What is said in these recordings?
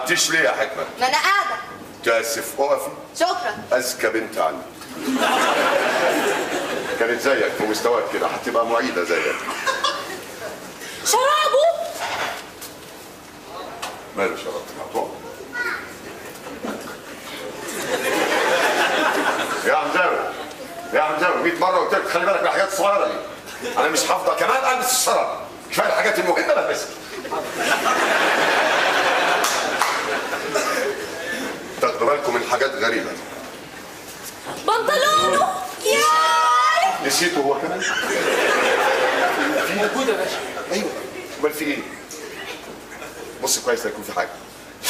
قعدتيش ليه يا حكمه ما انا قاعده تاسف اقفي شكرا اذكى بنت عندي كانت زيك في مستواك كده هتبقى معيده زيك شرابه ماله شرط هتقعد يا عمزاوي يا عمزاوي 100 مره قلت لك خلي بالك من الحاجات الصغيره دي انا مش هفضل كمان البس الشراب كفايه الحاجات المهمه بلبسها تاخدوا بالكم من حاجات غريبه بنطلونه ياي نسيته هو كمان موجود يا باشا ايوه امال في ايه بص كويس هيكون في حاجه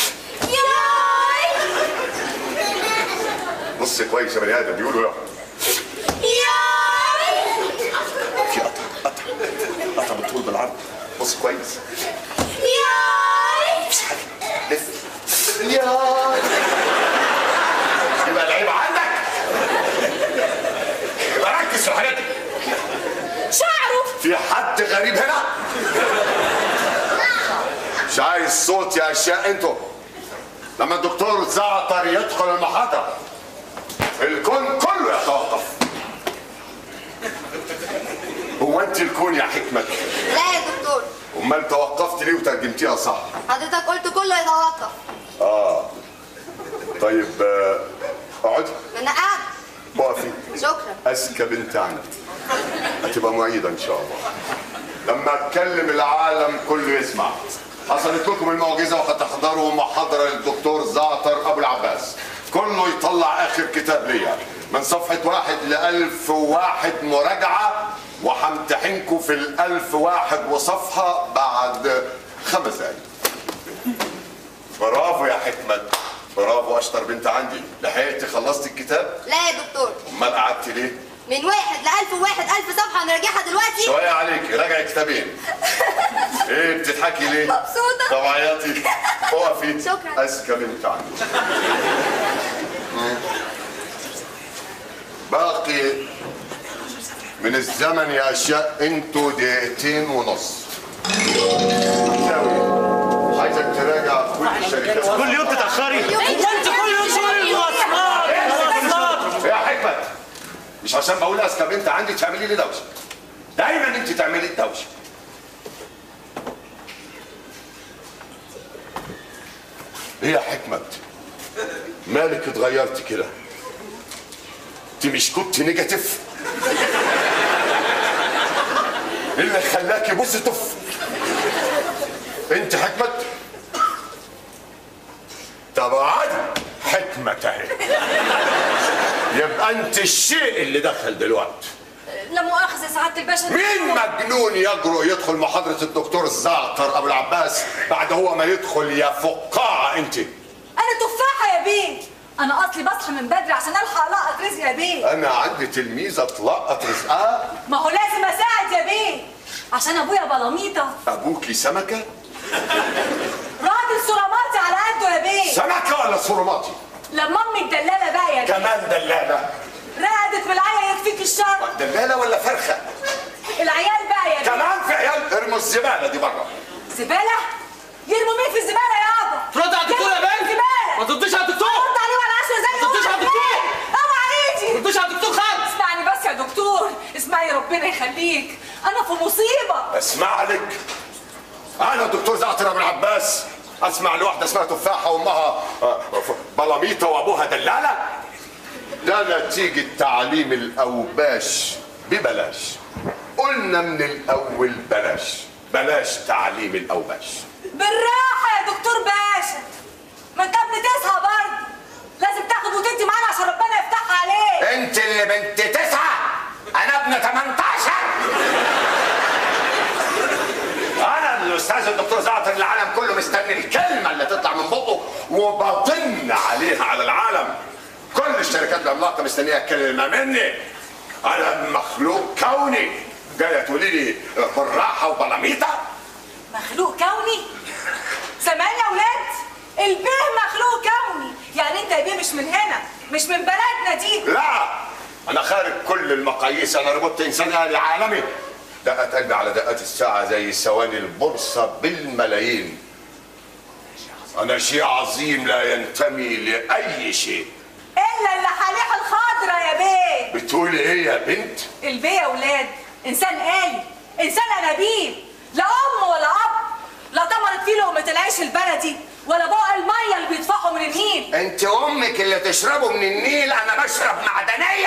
ياي بص كويس يا بني ادم بيقولوا يا ياي في قطع قطع قطع بالطول بالعرض بص كويس ياي لف يا يبقى العيب عندك يبقى ركز في الحاجات دي شعره في حد غريب هنا مش عايز صوت يا اشياء انتوا لما الدكتور زعتر يدخل المحاضرة الكون كله يتوقف هو انت الكون يا حكمة لا يا دكتور امال توقفت ليه وترجمتيها صح حضرتك قلت كله يتوقف طيب آه، اقعدي ما انا قاعده وقفي شكرا اذكى بنت عندي هتبقى معيدة ان شاء الله لما اتكلم العالم كله يسمع حصلت لكم المعجزة وهتحضروا محاضرة للدكتور زعتر ابو العباس كله يطلع اخر كتاب ليا من صفحة واحد لألف واحد مراجعة وهمتحنكم في الألف واحد وصفحة بعد خمس دقايق برافو يا حكمة برافو أشطر بنت عندي لحقتي خلصت الكتاب لا يا دكتور امال قعدت ليه؟ من واحد لألف وواحد ألف صفحة نراجعها دلوقتي شوية عليك راجع كتابين ايه بتضحكي ليه؟ مبسوطة. طب عيطي اقفي شكراً. اذكى بنت عندي باقي من الزمن يا اشياء انتوا دقيقتين ونص مساوي. عايزك تراجع كل الشركات كل يوم تتاخري وانت كل يوم شغل المواصلات المواصلات يا حكمة مش عشان بقول اذكى بنت عندي تعملي لي دوشه دايما انت تعملي الدوشه ايه يا حكمة مالك اتغيرت كده انت مش كنت نيجاتيف إيه اللي خلاكي بوزيتيف انت حكمة طب عادي حكمة اهي يبقى انت الشيء اللي دخل دلوقتي لا مؤاخذة يا سعادة الباشا مين مجنون يجرؤ يدخل محاضرة الدكتور الزعتر ابو العباس بعد هو ما يدخل يا فقاعة انت انا تفاحه يا بيه انا اصلي بصحى من بدري عشان الحق القط رزق يا بيه انا عندي تلميذة تلقط رزقها ما هو لازم اساعد يا بيه عشان ابويا بلاميطه ابوكي سمكة راجل سراماتي على قده يا بيه سمكة ولا صرماتي لما امي الدلاله بقى يا بيه كمان دلالة رقدت بالعيا يكفيك الشر دلالة ولا فرخة العيال بقى يا بيه كمان في عيال ارموا الزبالة دي بره زباله يرموا مين في الزباله يابا رد على الدكتور يا يرموا مين في بنت الزباله ما ترديش على الدكتور رد عليه ولا عشرة زي ما ترديش على الدكتور. اوعى ما ايدي ترديش على الدكتور خالص اسمعني بس يا دكتور اسمعي ربنا يخليك انا في مصيبه اسمع لك انا الدكتور زعتر ابو العباس اسمع لواحده اسمها تفاحه وامها آه، بلاميطه وابوها دلاله ده نتيجه تعليم الاوباش ببلاش قلنا من الاول بلاش بلاش تعليم الاوباش بالراحة يا دكتور باشا ما انت بتصحى برضه لازم تاخد وتدي معانا عشان ربنا يفتحها عليك انت اللي بنت تسعه انا ابن 18 انا الاستاذ الدكتور زعتر العالم كله مستني الكلمه اللي تطلع من بقه وبطن عليها على العالم كل الشركات العملاقه مستنيه كلمه مني انا مخلوق كوني جايه تقولي لي بالراحه وبلاميطه مخلوق كوني سامعني يا ولاد البيه مخلوق كوني يعني انت يا بيه مش من هنا مش من بلدنا دي لا انا خارج كل المقاييس انا ربطت انسان آلي عالمي دقت قلبي على دقات الساعه زي ثواني البورصه بالملايين انا شيء عظيم لا ينتمي لاي شيء الا اللحاليح الخضرا يا بيه بتقولي ايه يا بنت البيه يا ولاد انسان آلي انسان انابيب لا ام ولا اب لا طمرت فيه لقمه العيش البلدي ولا بقى الميه اللي بيدفعوا من النيل انت امك اللي تشربه من النيل انا بشرب معدنيه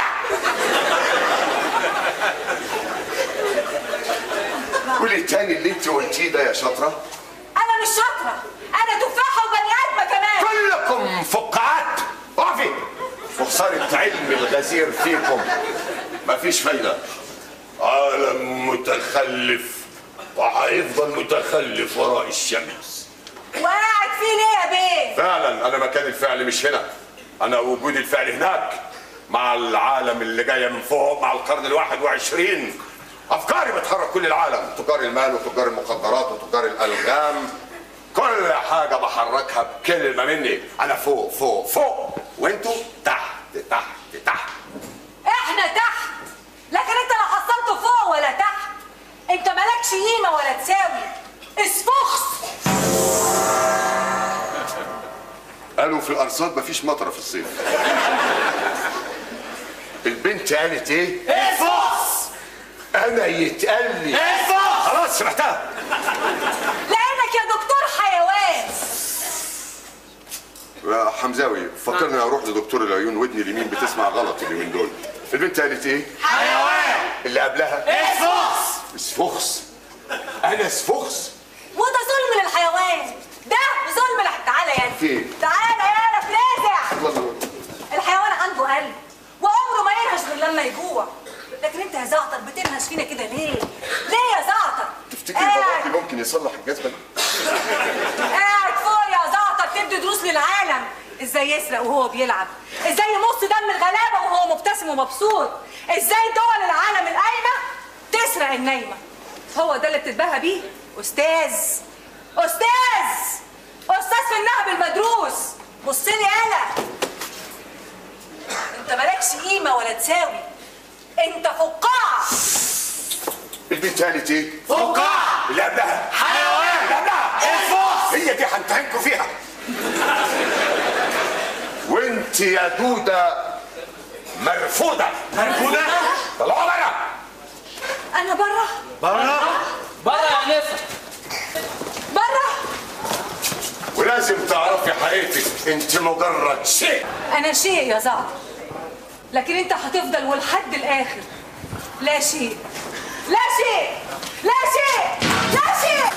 قولي تاني اللي انت قلتيه ده يا شاطره انا مش شاطره انا تفاحه وبني ادمه كمان كلكم فقاعات اقفي وخسارة علم الغزير فيكم مفيش فايدة عالم متخلف وهيفضل متخلف وراء الشمس وقاعد فيه ليه يا بيه فعلا انا مكان الفعل مش هنا انا وجود الفعل هناك مع العالم اللي جايه من فوق مع القرن الواحد وعشرين افكاري بتحرك كل العالم تجار المال وتجار المخدرات وتجار الالغام كل حاجه بحركها بكلمه مني انا فوق فوق فوق وانتوا تحت تحت تحت احنا تحت لكن انت لا حصلته فوق ولا تحت انت مالكش قيمه ولا تساوي اسفخس قالوا في الارصاد مفيش مطره في الصيف البنت قالت ايه افص انا يتقال لي افص خلاص سمعتها لانك يا دكتور حيوان يا حمزاوي فكرني اروح لدكتور العيون ودني اليمين بتسمع غلط اليومين دول البنت قالت ايه حيوان اللي قبلها افص سفخس انا سفخس وده ظلم للحيوان ده ظلم لح... تعالى يا فين؟ تعالى يا فلازع الله الله. الحيوان عنده قلب وعمره ما ينهش غير لما يجوع لكن انت يا زعتر بتنهش فينا كده ليه؟ ليه يا زعتر؟ تفتكري قاعد- باباكي ممكن يصلح الجزمه دي؟ قاعد فوق يا زعتر تدي دروس للعالم ازاي يسرق وهو بيلعب ازاي يمص دم الغلابه وهو مبتسم ومبسوط ازاي دول العالم القايمه تسرق النايمه هو ده اللي بتتباهى بيه استاذ استاذ استاذ في النهب المدروس بص لي انا انت مالكش قيمه ولا تساوي انت فقاعه البنت قالت ايه فقاعة. اللي قبلها حيوان. اللي قبلها افص هي دي هنتهمكم فيها وانت يا دودة مرفوضة مرفوضة طلعوا بره انا بره برا برا يا نفر بره ولازم تعرفي حقيقتك انت مجرد شيء أنا شيء يا زعتر لكن أنت هتفضل ولحد الآخر لا شيء لا شيء لا شيء لا شيء